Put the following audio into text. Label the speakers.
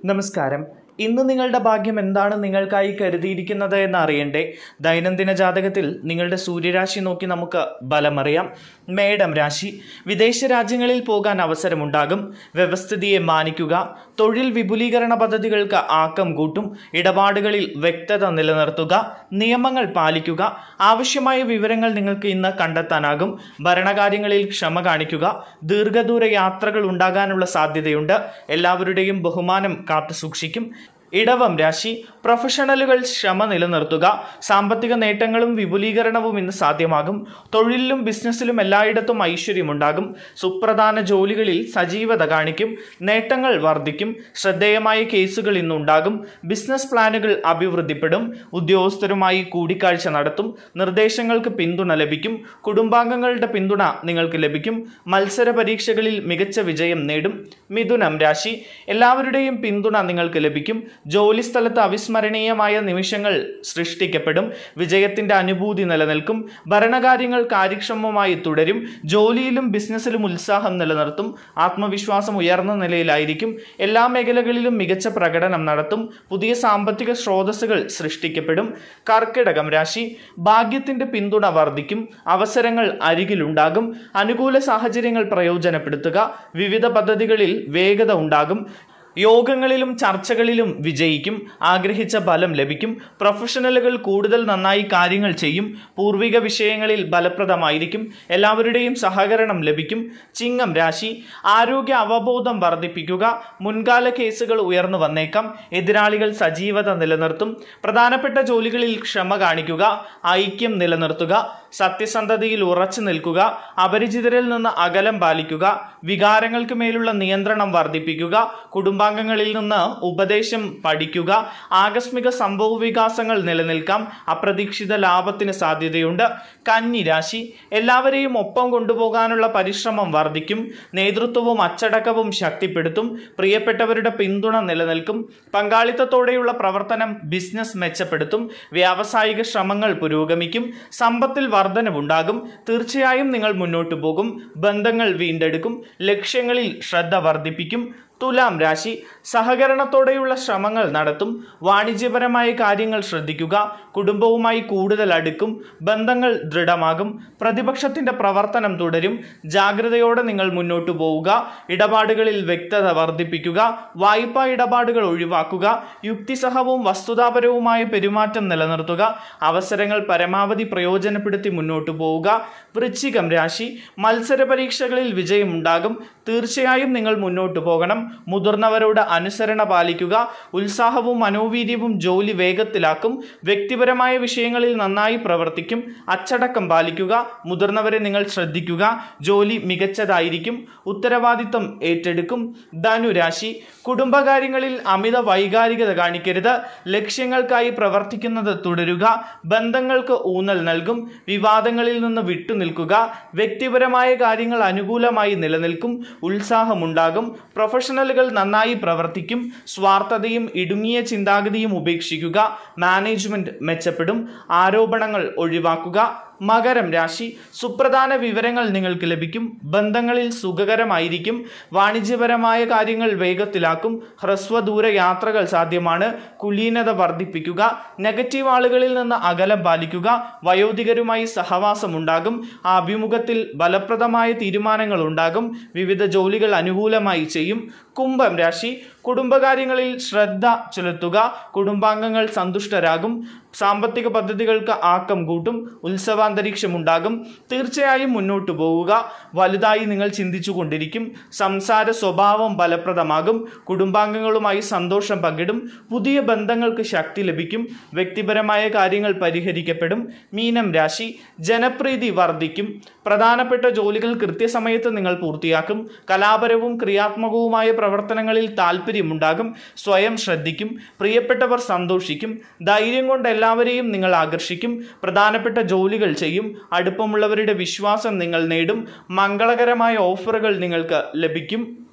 Speaker 1: നമസ്കാരം ഇന്ന് നിങ്ങളുടെ ഭാഗ്യം എന്താണ് നിങ്ങൾക്കായി കരുതിയിരിക്കുന്നത് എന്ന് അറിയണ്ടേ ദൈനംദിന ജാതകത്തിൽ നിങ്ങളുടെ സൂര്യരാശി നോക്കി നമുക്ക് ബലമറിയാം മേടം രാശി വിദേശ രാജ്യങ്ങളിൽ പോകാൻ അവസരമുണ്ടാകും വ്യവസ്ഥിതിയെ മാനിക്കുക തൊഴിൽ വിപുലീകരണ പദ്ധതികൾക്ക് ആക്കം കൂട്ടും ഇടപാടുകളിൽ വ്യക്തത നിലനിർത്തുക നിയമങ്ങൾ പാലിക്കുക ആവശ്യമായ വിവരങ്ങൾ നിങ്ങൾക്ക് ഇന്ന് കണ്ടെത്താനാകും ഭരണകാര്യങ്ങളിൽ ക്ഷമ കാണിക്കുക ദീർഘദൂര യാത്രകൾ ഉണ്ടാകാനുള്ള സാധ്യതയുണ്ട് എല്ലാവരുടെയും ബഹുമാനം കാത്തു സൂക്ഷിക്കും ഇടവം രാശി പ്രൊഫഷണലുകൾ ക്ഷമ നിലനിർത്തുക സാമ്പത്തിക നേട്ടങ്ങളും വിപുലീകരണവും ഇന്ന് സാധ്യമാകും തൊഴിലിലും ബിസിനസ്സിലും എല്ലായിടത്തും ഐശ്വര്യമുണ്ടാകും സുപ്രധാന ജോലികളിൽ സജീവത കാണിക്കും നേട്ടങ്ങൾ വർദ്ധിക്കും ശ്രദ്ധേയമായ കേസുകൾ ഇന്നുണ്ടാകും ബിസിനസ് പ്ലാനുകൾ അഭിവൃദ്ധിപ്പെടും ഉദ്യോഗസ്ഥരുമായി കൂടിക്കാഴ്ച നടത്തും നിർദ്ദേശങ്ങൾക്ക് പിന്തുണ ലഭിക്കും കുടുംബാംഗങ്ങളുടെ പിന്തുണ നിങ്ങൾക്ക് ലഭിക്കും മത്സര പരീക്ഷകളിൽ മികച്ച വിജയം നേടും മിഥുനം രാശി എല്ലാവരുടെയും പിന്തുണ നിങ്ങൾക്ക് ലഭിക്കും ജോലി സ്ഥലത്ത് അവിസ്മരണീയമായ നിമിഷങ്ങൾ സൃഷ്ടിക്കപ്പെടും വിജയത്തിന്റെ അനുഭൂതി നിലനിൽക്കും ഭരണകാര്യങ്ങൾ കാര്യക്ഷമമായി തുടരും ജോലിയിലും ബിസിനസ്സിലും ഉത്സാഹം നിലനിർത്തും ആത്മവിശ്വാസം ഉയർന്ന നിലയിലായിരിക്കും എല്ലാ മേഖലകളിലും മികച്ച പ്രകടനം നടത്തും പുതിയ സാമ്പത്തിക സ്രോതസ്സുകൾ സൃഷ്ടിക്കപ്പെടും കർക്കിടകം രാശി ഭാഗ്യത്തിന്റെ പിന്തുണ വർദ്ധിക്കും അവസരങ്ങൾ അരികിലുണ്ടാകും അനുകൂല സാഹചര്യങ്ങൾ പ്രയോജനപ്പെടുത്തുക വിവിധ പദ്ധതികളിൽ വേഗത ഉണ്ടാകും യോഗങ്ങളിലും ചർച്ചകളിലും വിജയിക്കും ആഗ്രഹിച്ച ഫലം ലഭിക്കും പ്രൊഫഷണലുകൾ കൂടുതൽ നന്നായി കാര്യങ്ങൾ ചെയ്യും പൂർവിക വിഷയങ്ങളിൽ ഫലപ്രദമായിരിക്കും എല്ലാവരുടെയും സഹകരണം ലഭിക്കും ചിങ്ങം രാശി ആരോഗ്യ അവബോധം വർദ്ധിപ്പിക്കുക മുൻകാല കേസുകൾ ഉയർന്നു വന്നേക്കാം എതിരാളികൾ സജീവത നിലനിർത്തും പ്രധാനപ്പെട്ട ജോലികളിൽ ക്ഷമ കാണിക്കുക ഐക്യം നിലനിർത്തുക സത്യസന്ധതയിൽ ഉറച്ചു നിൽക്കുക അപരിചിതരിൽ നിന്ന് അകലം പാലിക്കുക വികാരങ്ങൾക്ക് മേലുള്ള നിയന്ത്രണം വർദ്ധിപ്പിക്കുക കുടുംബാംഗങ്ങളിൽ നിന്ന് ഉപദേശം പഠിക്കുക ആകസ്മിക സംഭവ വികാസങ്ങൾ നിലനിൽക്കാം അപ്രതീക്ഷിത ലാഭത്തിന് സാധ്യതയുണ്ട് കന്നി രാശി എല്ലാവരെയും ഒപ്പം കൊണ്ടുപോകാനുള്ള പരിശ്രമം വർദ്ധിക്കും നേതൃത്വവും അച്ചടക്കവും ശക്തിപ്പെടുത്തും പ്രിയപ്പെട്ടവരുടെ പിന്തുണ നിലനിൽക്കും പങ്കാളിത്തത്തോടെയുള്ള പ്രവർത്തനം ബിസിനസ് മെച്ചപ്പെടുത്തും വ്യാവസായിക ശ്രമങ്ങൾ പുരോഗമിക്കും സമ്പത്തിൽ വർധനവുണ്ടാകും തീർച്ചയായും നിങ്ങൾ മുന്നോട്ടു പോകും ബന്ധങ്ങൾ വീണ്ടെടുക്കും ലക്ഷ്യങ്ങളിൽ ശ്രദ്ധ വർദ്ധിപ്പിക്കും തുലാം രാശി സഹകരണത്തോടെയുള്ള ശ്രമങ്ങൾ നടത്തും വാണിജ്യപരമായ കാര്യങ്ങൾ ശ്രദ്ധിക്കുക കുടുംബവുമായി കൂടുതൽ അടുക്കും ബന്ധങ്ങൾ ദൃഢമാകും പ്രതിപക്ഷത്തിന്റെ പ്രവർത്തനം തുടരും ജാഗ്രതയോടെ നിങ്ങൾ മുന്നോട്ടു പോവുക ഇടപാടുകളിൽ വ്യക്തത വർദ്ധിപ്പിക്കുക വായ്പാ ഇടപാടുകൾ ഒഴിവാക്കുക യുക്തിസഹവും വസ്തുതാപരവുമായ പെരുമാറ്റം നിലനിർത്തുക അവസരങ്ങൾ പരമാവധി പ്രയോജനപ്പെടുത്തി മുന്നോട്ടു പോവുക വൃശ്ചികം രാശി മത്സര പരീക്ഷകളിൽ വിജയമുണ്ടാകും തീർച്ചയായും നിങ്ങൾ മുന്നോട്ടു പോകണം മുതിർന്നവരോട് അനുസരണ പാലിക്കുക ഉത്സാഹവും മനോവീര്യവും ജോലി വേഗത്തിലാക്കും വ്യക്തിപരമായ വിഷയങ്ങളിൽ നന്നായി പ്രവർത്തിക്കും അച്ചടക്കം പാലിക്കുക മുതിർന്നവരെ നിങ്ങൾ ശ്രദ്ധിക്കുക ജോലി മികച്ചതായിരിക്കും ഉത്തരവാദിത്തം ഏറ്റെടുക്കും ധനുരാശി കുടുംബകാര്യങ്ങളിൽ അമിത വൈകാരികത കാണിക്കരുത് ലക്ഷ്യങ്ങൾക്കായി പ്രവർത്തിക്കുന്നത് തുടരുക ബന്ധങ്ങൾക്ക് ഊന്നൽ നൽകും വിവാദങ്ങളിൽ നിന്ന് വിട്ടുനിൽക്കുക വ്യക്തിപരമായ കാര്യങ്ങൾ അനുകൂലമായി നിലനിൽക്കും ഉത്സാഹമുണ്ടാകും പ്രൊഫഷണലുകൾ നന്നായി പ്രവർത്തിക്കും സ്വാർത്ഥതയും ഇടുങ്ങിയ ചിന്താഗതിയും ഉപേക്ഷിക്കുക മാനേജ്മെന്റ് മെച്ചപ്പെടും ആരോപണങ്ങൾ ഒഴിവാക്കുക മകരം രാശി സുപ്രധാന വിവരങ്ങൾ നിങ്ങൾക്ക് ലഭിക്കും ബന്ധങ്ങളിൽ സുഖകരമായിരിക്കും വാണിജ്യപരമായ കാര്യങ്ങൾ വേഗത്തിലാക്കും ഹ്രസ്വദൂര യാത്രകൾ സാധ്യമാണ് കുലീനത വർദ്ധിപ്പിക്കുക നെഗറ്റീവ് ആളുകളിൽ നിന്ന് അകലം പാലിക്കുക വയോധികരുമായി സഹവാസം ഉണ്ടാകും ആ അഭിമുഖത്തിൽ ഫലപ്രദമായ തീരുമാനങ്ങൾ ഉണ്ടാകും വിവിധ ജോലികൾ അനുകൂലമായി ചെയ്യും കുംഭം രാശി കുടുംബകാര്യങ്ങളിൽ ശ്രദ്ധ ചെലുത്തുക കുടുംബാംഗങ്ങൾ സന്തുഷ്ടരാകും സാമ്പത്തിക പദ്ധതികൾക്ക് ആക്കം കൂട്ടും ഉത്സവാന്തരീക്ഷം ഉണ്ടാകും തീർച്ചയായും മുന്നോട്ടു പോവുക വലുതായി നിങ്ങൾ ചിന്തിച്ചു കൊണ്ടിരിക്കും സംസാര സ്വഭാവം ഫലപ്രദമാകും കുടുംബാംഗങ്ങളുമായി സന്തോഷം പങ്കിടും പുതിയ ബന്ധങ്ങൾക്ക് ശക്തി ലഭിക്കും വ്യക്തിപരമായ കാര്യങ്ങൾ പരിഹരിക്കപ്പെടും മീനം രാശി ജനപ്രീതി വർദ്ധിക്കും പ്രധാനപ്പെട്ട ജോലികൾ കൃത്യസമയത്ത് നിങ്ങൾ പൂർത്തിയാക്കും കലാപരവും ക്രിയാത്മകവുമായ പ്രവർത്തനങ്ങളിൽ താല്പര്യമുണ്ടാകും സ്വയം ശ്രദ്ധിക്കും പ്രിയപ്പെട്ടവർ സന്തോഷിക്കും ധൈര്യം കൊണ്ട് എല്ലാവരെയും നിങ്ങൾ ആകർഷിക്കും പ്രധാനപ്പെട്ട ജോലികൾ ചെയ്യും അടുപ്പമുള്ളവരുടെ വിശ്വാസം നിങ്ങൾ നേടും മംഗളകരമായ ഓഫറുകൾ നിങ്ങൾക്ക് ലഭിക്കും